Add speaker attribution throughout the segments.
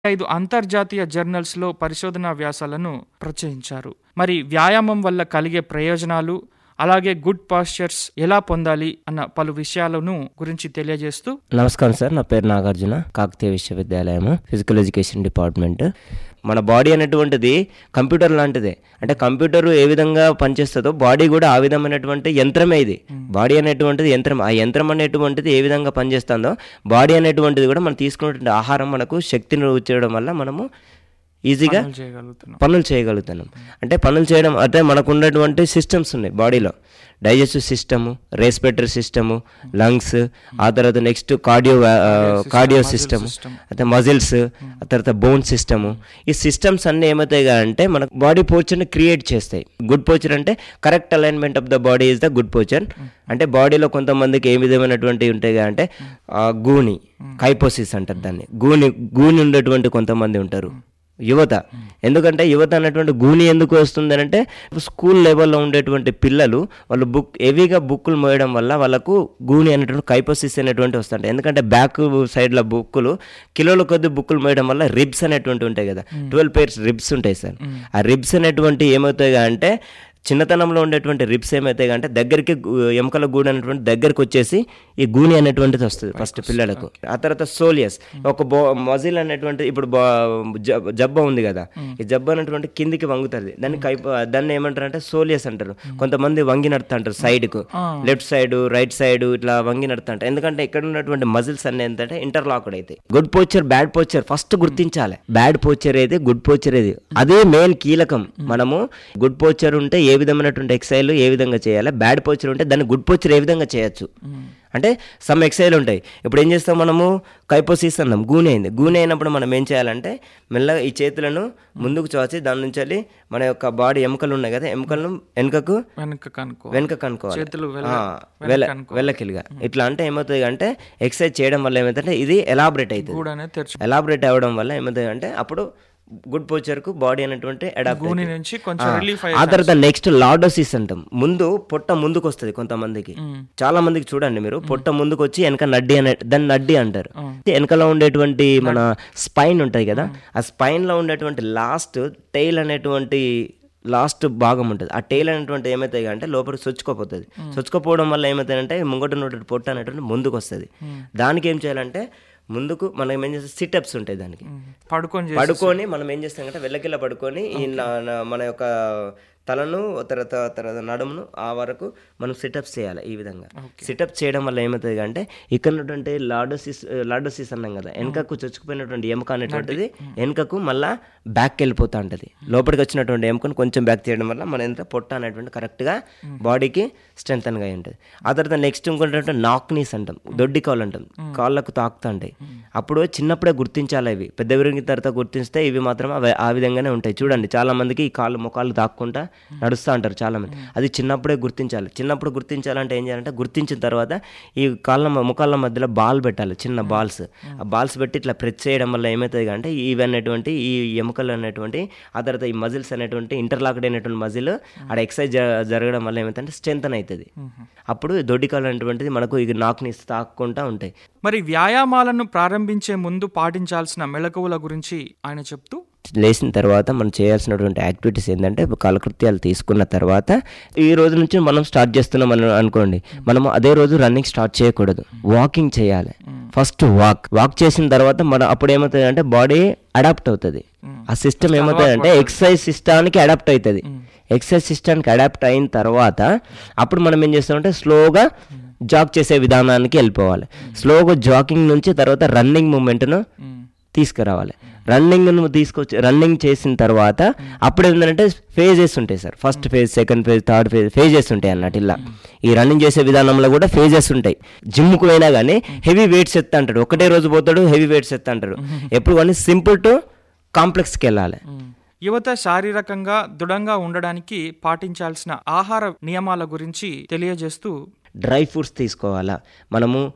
Speaker 1: ఐదు అంతర్జాతీయ జర్నల్స్లో పరిశోధనా వ్యాసాలను ప్రచురించారు మరి వ్యాయామం వల్ల కలిగే ప్రయోజనాలు అలాగే గుడ్ పాస్చర్స్ ఎలా పొందాలి అన్న పలు విషయాలను గురించి తెలియజేస్తూ
Speaker 2: నమస్కారం సార్ నా పేరు నాగార్జున కాకతీయ విశ్వవిద్యాలయం ఫిజికల్ ఎడ్యుకేషన్ డిపార్ట్మెంట్ మన బాడీ అనేటువంటిది కంప్యూటర్ లాంటిదే అంటే కంప్యూటర్ ఏ విధంగా పనిచేస్తుందో బాడీ కూడా ఆ విధమైనటువంటి యంత్రమే ఇది బాడీ అనేటువంటిది యంత్రం ఆ యంత్రం అనేటువంటిది ఏ విధంగా పనిచేస్తుందో బాడీ అనేటువంటిది కూడా మనం తీసుకున్నటువంటి ఆహారం మనకు శక్తిని ఇచ్చడం వల్ల మనము ఈజీగా
Speaker 1: పనులు చేయగలుగుతున్నాం
Speaker 2: పనులు చేయగలుగుతున్నాం అంటే పనులు చేయడం అంటే మనకు ఉన్నటువంటి సిస్టమ్స్ ఉన్నాయి బాడీలో digestive system respiratory system lungs ఆ తర్వాత నెక్స్ట్ కార్డియో కార్డియో సిస్టమ్ అయితే మజిల్స్ ఆ తర్వాత బోన్ సిస్టము ఈ సిస్టమ్స్ అన్నీ ఏమవుతాయి అంటే మన బాడీ పోచర్ని క్రియేట్ చేస్తాయి గుడ్ పోచర్ అంటే correct alignment of the body is the good posture అంటే బాడీలో కొంతమందికి ఏ విధమైనటువంటి ఉంటాయి అంటే ఆ, గూని కైపోసిస్ అంటారు దాన్ని గూని గూని ఉండేటువంటి కొంతమంది ఉంటారు యువత ఎందుకంటే యువత అనేటువంటి గూని ఎందుకు వస్తుంది అంటే స్కూల్ లెవెల్లో ఉండేటువంటి పిల్లలు వాళ్ళు బుక్ హెవీగా బుక్కులు మోయడం వల్ల వాళ్ళకు గూని అనేటువంటి కైపోసిస్ అనేటువంటి వస్తుంటాయి ఎందుకంటే బ్యాక్ సైడ్లో బుక్కులు కిలోల కొద్ది బుక్కులు మోయడం వల్ల రిబ్స్ అనేటువంటి ఉంటాయి కదా ట్వెల్వ్ పేర్స్ రిబ్స్ ఉంటాయి సార్ ఆ రిబ్స్ అనేటువంటి ఏమవుతాయి అంటే చిన్నతనంలో ఉండేటువంటి రిబ్స్ ఏమవుతాయి అంటే దగ్గరికి గు- ఎముకల గూడు అనేటువంటి దగ్గరికి వచ్చేసి ఈ గూని అనేటువంటిది వస్తుంది ఫస్ట్ పిల్లలకు ఆ తర్వాత సోలియస్ ఒక బో మజిల్ అనేటువంటి ఇప్పుడు బా- జబ్- జబ్బ ఉంది కదా ఈ జబ్బ అనేటువంటి కిందికి వంగుతుంది దాన్ని కైప దాన్ని ఏమంటారు అంటే సోలియస్ అంటారు కొంతమంది వంగి నడుతుంటారు సైడ్కు లెఫ్ట్ సైడ్ రైట్ సైడ్ ఇట్లా వంగి నడుతుంటారు ఎందుకంటే ఇక్కడ ఉన్నటువంటి మజిల్స్ అన్ని ఏంటంటే ఇంటర్లాక్డ్ అయితే good posture bad posture first గుర్తించాలి బ్యాడ్ పోచర్ ఏది గుడ్ పోచర్ ఏది అదే మెయిన్ కీలకం మనము గుడ్ పోచర్ ఉంటే ఏ విధమైనటువంటి ఎక్సైల్ ఏ విధంగా చేయాలి బ్యాడ్ పోచర్ ఉంటే దాన్ని గుడ్ పోచర్ ఏ విధంగా చేయొచ్చు అంటే సమ్ ఎక్సైల్ ఉంటాయి ఇప్పుడు ఏం చేస్తాం మనము కైపోసిస్ అన్నాం గూనె అయింది గూనె అయినప్పుడు మనం ఏం చేయాలంటే మెల్లగా ఈ చేతులను ముందుకు చాచి దాని నుంచి వెళ్ళి మన యొక్క బాడీ ఎముకలు ఉన్నాయి కదా ఎముకలను వెనుకకు
Speaker 1: వెనక కనుకో
Speaker 2: వెనక కనుక్కోవాలి
Speaker 1: చేతులు వెల్ల-
Speaker 2: ఆ,
Speaker 1: వెనక్కి
Speaker 2: వెల్ల
Speaker 1: అనుకో.
Speaker 2: వెళ్ళకిలిగా ఇట్లా అంటే ఏమవుతుంది అంటే ఎక్సర్సైజ్ చేయడం వల్ల ఏమవుతుందంటే ఇది ఎలాబరేట్ అవుతుంది
Speaker 1: కూడా అనేది తెరుచు
Speaker 2: ఎలాబరేట్ అవ్వడం వల్ల ఏమవుతుంది అంటే అప్పుడు గుడ్ పోచర్కు బాడీ అనేటువంటి అడాప్ట్
Speaker 1: భూమి నుంచి కొంచెం రిలీఫ్
Speaker 2: ఆ తర్వాత నెక్స్ట్ లార్డోసిస్ అంటాం ముందు పొట్ట ముందుకు వస్తుంది కొంతమందికి చాలా మందికి చూడండి మీరు పొట్ట ముందుకు వచ్చి వెనక నడ్డి అనే దాన్ని నడ్డి అంటారు వెనకలో ఉండేటువంటి మన స్పైన్ ఉంటుంది కదా ఆ స్పైన్ లో ఉండేటువంటి లాస్ట్ టైల్ అనేటువంటి లాస్ట్ భాగం ఉంటుంది ఆ టైల్ అనేటువంటి ఏమవుతాయి అంటే లోపలికి సొచ్చుకోపోతుంది సొచ్చుకోపోవడం వల్ల ఏమవుతాయంటే ముంగట ఉన్నటువంటి పొట్ట అనేటువంటి ముందుకు వస్తుంది దానికి ఏం చేయాలంటే ముందుకు మనం ఏం చేస్తాం సిటప్స్ ఉంటాయి దానికి
Speaker 1: పడుకొని చేసి
Speaker 2: పడుకొని మనం ఏం చేస్తాం వెళ్ళకిల్ల పడుకొని ఈ నా- నా- మన యొక్క తలను తర్వాత తర్వాత నడుమును ఆ వరకు మనం సిటప్స్ చేయాలి ఈ విధంగా సిటప్ చేయడం వల్ల ఏమవుతుంది అంటే ఇక్కడ ఉన్నటువంటి లాడోసిస్ లాడోసిస్ అన్నాం కదా వెనకకు చొచ్చుకుపోయినటువంటి ఎముక అనేటువంటిది వెనకకు మళ్ళా బ్యాక్ వెళ్ళిపోతూ ఉంటుంది లోపలికి వచ్చినటువంటి ఎముకను కొంచెం బ్యాక్ చేయడం వల్ల మన ఎంత పొట్ట అనేటువంటి కరెక్ట్గా బాడీకి స్ట్రెంగ్గా ఉంటుంది ఆ తర్వాత నెక్స్ట్ ఇంకొంటే నాక్ నీస్ అంటాం దొడ్డి కాళ్ళు అంటాం కాళ్ళకు తాకుతూ ఉంటాయి అప్పుడు చిన్నప్పుడే గుర్తించాలి ఇవి పెద్ద విరిగిన తర్వాత గుర్తిస్తే ఇవి మాత్రం అవి ఆ విధంగానే ఉంటాయి చూడండి చాలా మందికి ఈ కాళ్ళు ముఖాలు తాక్కుంటా నడుస్తూ ఉంటారు చాలా మంది అది చిన్నప్పుడే గుర్తించాలి చిన్నప్పుడు గుర్తించాలంటే ఏం చేయాలంటే గుర్తించిన తర్వాత ఈ కాళ్ళ మ- ముఖాల మధ్యలో బాల్ పెట్టాలి చిన్న బాల్స్ ఆ బాల్స్ పెట్టి ఇట్లా ప్రెస్ చేయడం వల్ల ఏమవుతుంది అంటే ఇవి అనేటువంటి ఈ ఎముకలు అనేటువంటి ఆ తర్వాత ఈ మజిల్స్ అనేటువంటి ఇంటర్లాక్డ్ అయినటువంటి మజిల్ ఆడ ఎక్సర్సైజ్ జరగడం వల్ల ఏమవుతుందంటే స్ట్రెంత్ అవుతుంది అప్పుడు ఈ దొడ్డికాలు అనేటువంటిది మనకు ఇక నాకుని తాక్కుంటా ఉంటాయి
Speaker 1: మరి వ్యాయామాలను ప్రారంభించే ముందు పాటించాల్సిన మెళకువల గురించి ఆయన చెప్తూ
Speaker 2: లేచిన తర్వాత మనం చేయాల్సినటువంటి యాక్టివిటీస్ ఏంటంటే కాలకృత్యాలు తీసుకున్న తర్వాత ఈ రోజు నుంచి మనం స్టార్ట్ చేస్తున్నాం అని అనుకోండి మనం అదే రోజు రన్నింగ్ స్టార్ట్ చేయకూడదు వాకింగ్ చేయాలి ఫస్ట్ వాక్ వాక్ చేసిన తర్వాత మన అప్పుడు ఏమవుతుంది అంటే బాడీ అడాప్ట్ అవుతుంది ఆ సిస్టమ్ ఏమవుతుంది అంటే ఎక్సర్సైజ్ సిస్టానికి అడాప్ట్ అవుతుంది ఎక్సర్సైజ్ సిస్టానికి అడాప్ట్ అయిన తర్వాత అప్పుడు మనం ఏం చేస్తామంటే స్లోగా జాగ్ చేసే విధానానికి వెళ్ళిపోవాలి స్లోగా జాగింగ్ నుంచి తర్వాత రన్నింగ్ మూమెంట్ను తీసుకురావాలి రన్నింగ్ నువ్వు తీసుకొచ్చి రన్నింగ్ చేసిన తర్వాత అప్పుడు ఏంటంటే ఫేజెస్ ఉంటాయి sir first phase second phase third phase phases ఉంటాయి అన్నట్టు ఇలా ఈ రన్నింగ్ చేసే విధానంలో కూడా ఫేజెస్ ఉంటాయి జిమ్కు పోయినా కానీ హెవీ వెయిట్స్ ఎత్తా అంటాడు ఒకటే రోజు పోతాడు హెవీ వెయిట్స్ ఎత్తా అంటాడు ఎప్పుడు కానీ సింపుల్ టు కాంప్లెక్స్కి వెళ్ళాలి
Speaker 1: యువత శారీరకంగా దృఢంగా ఉండడానికి పాటించాల్సిన ఆహార నియమాల గురించి తెలియజేస్తూ
Speaker 2: డ్రై ఫ్రూట్స్ తీసుకోవాలా మనము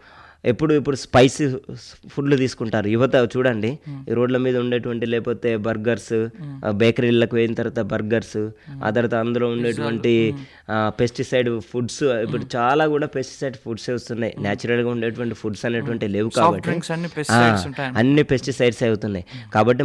Speaker 2: ఎప్పుడు ఇప్పుడు స్పైసీ ఫుడ్లు తీసుకుంటారు యువత చూడండి ఈ రోడ్ల మీద ఉండేటువంటి లేకపోతే బర్గర్స్ బేకరీలకు పోయిన తర్వాత బర్గర్స్ ఆ తర్వాత అందులో ఉండేటువంటి పెస్టిసైడ్ ఫుడ్స్ ఇప్పుడు చాలా కూడా పెస్టిసైడ్ ఫుడ్స్ వస్తున్నాయి Natural గా ఉండేటువంటి ఫుడ్స్ అనేటువంటి లేవు కాబట్టి
Speaker 1: డ్రింక్స్ అన్ని పెస్టిసైడ్స్
Speaker 2: ఆ,
Speaker 1: ఉంటాయి
Speaker 2: అన్ని పెస్టిసైడ్స్ అవుతున్నాయి కాబట్టి